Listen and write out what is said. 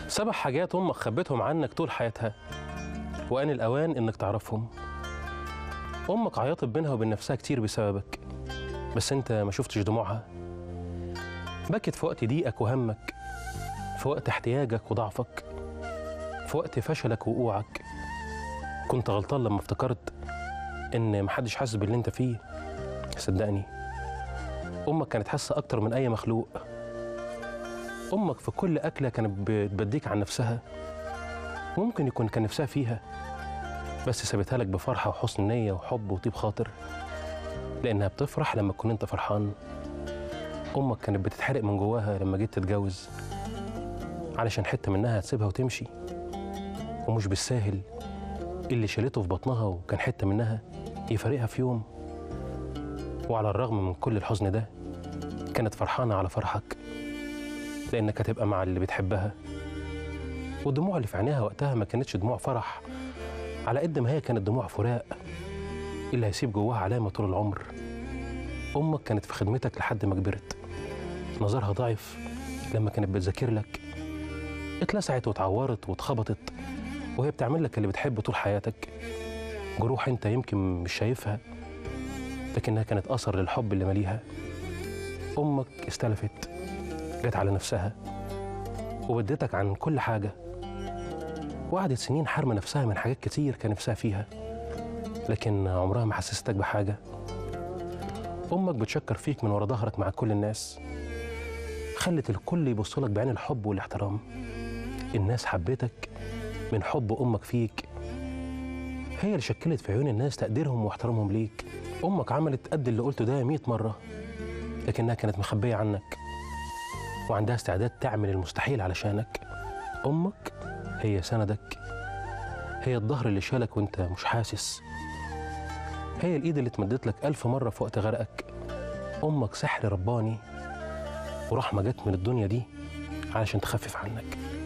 سبع حاجات امك خبتهم عنك طول حياتها وان الاوان انك تعرفهم امك عيطت بينها وبين نفسها كتير بسببك بس انت ما شفتش دموعها بكت في وقت ضيقك وهمك في وقت احتياجك وضعفك في وقت فشلك ووقوعك كنت غلطان لما افتكرت ان محدش حاسس باللي انت فيه صدقني امك كانت حاسه اكتر من اي مخلوق امك في كل اكله كانت بتبديك عن نفسها ممكن يكون كان نفسها فيها بس سابتها لك بفرحه وحسن نيه وحب وطيب خاطر لانها بتفرح لما تكون انت فرحان امك كانت بتتحرق من جواها لما جيت تتجوز علشان حته منها هتسيبها وتمشي ومش بالساهل اللي شالته في بطنها وكان حته منها يفارقها في يوم وعلى الرغم من كل الحزن ده كانت فرحانه على فرحك لانك هتبقى مع اللي بتحبها والدموع اللي في عينيها وقتها ما كانتش دموع فرح على قد ما هي كانت دموع فراق اللي هيسيب جواها علامه طول العمر امك كانت في خدمتك لحد ما كبرت نظرها ضعف لما كانت بتذاكر لك اتلسعت واتعورت واتخبطت وهي بتعمل لك اللي بتحبه طول حياتك جروح انت يمكن مش شايفها لكنها كانت اثر للحب اللي ماليها امك استلفت جت على نفسها وبدتك عن كل حاجه وقعدت سنين حارمه نفسها من حاجات كتير كان نفسها فيها لكن عمرها ما حسستك بحاجه امك بتشكر فيك من ورا ظهرك مع كل الناس خلت الكل يبص لك بعين الحب والاحترام الناس حبتك من حب امك فيك هي اللي شكلت في عيون الناس تقديرهم واحترامهم ليك امك عملت قد اللي قلته ده 100 مره لكنها كانت مخبيه عنك وعندها استعداد تعمل المستحيل علشانك امك هي سندك هي الظهر اللي شالك وانت مش حاسس هي الايد اللي اتمدت لك الف مره في وقت غرقك امك سحر رباني ورحمه جت من الدنيا دي علشان تخفف عنك